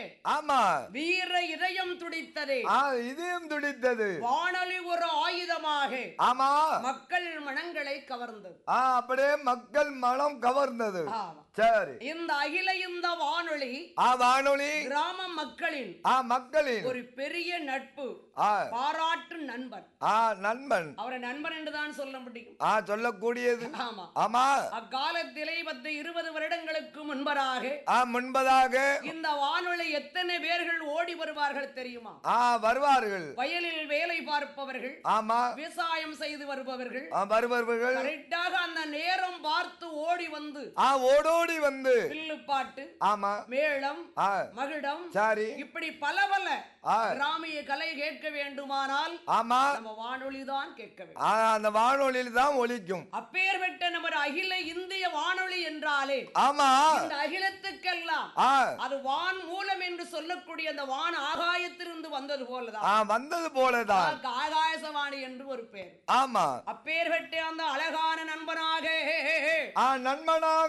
ஆமா வீர இதயம் துடித்ததே ஆ இதயம் துடித்தது வானொலி ஒரு ஆயுதமாக ஆமா மக்கள் மனங்களை கவர்ந்தது ஆ அப்படியே மக்கள் மனம் கவர்ந்தது ஆமா. சரி இந்த அகில இந்த வானொலி ஆ வானொலி கிராம மக்களின் ஆ மக்களின் ஒரு பெரிய நட்பு ஆ பாராட்டு நண்பன் ஆ நண்பன் அவரை நண்பன் என்றுதான் சொல்ல முடியும் ஆ சொல்லக்கூடியது ஆமா ஆமா அக்காலத்திலே பத்து இருபது வருடங்களுக்கு முன்பதாக ஆ முன்பதாக இந்த வானொலி எத்தனை பேர்கள் ஓடி வருவார்கள் தெரியுமா ஆ வருவார்கள் வயலில் வேலை பார்ப்பவர்கள் ஆமா விவசாயம் செய்து வருபவர்கள் ஆ வருபவர்கள் கரெக்டாக அந்த நேரம் பார்த்து ஓடி வந்து ஆ ஓடோடி வந்து வில்லுப்பாட்டு ஆமா மேளம் ஆ மகிடம் சரி இப்படி பல பல ஆ கிராமிய கலை கேட்க வேண்டுமானால் ஆமா நம்ம வானொலி தான் கேட்க வேண்டும் ஆ, அந்த வானொலியில் தான் ஒலிக்கும் அப்பேற்பட்ட நம்ம அகில இந்திய வானொலி என்றாலே ஆமா இந்த அகிலத்துக்கெல்லாம் ஆ அது வான் மூலம் என்று சொல்லக்கூடிய அந்த வான் ஆகாயத்திலிருந்து வந்தது போலதான் ஆ வந்தது போலதான் அதற்கு ஆகாயசவாணி என்று ஒரு பேர் ஆமா அப்பேற்பட்ட அந்த அழகான நண்பனாக ஆ நண்பனா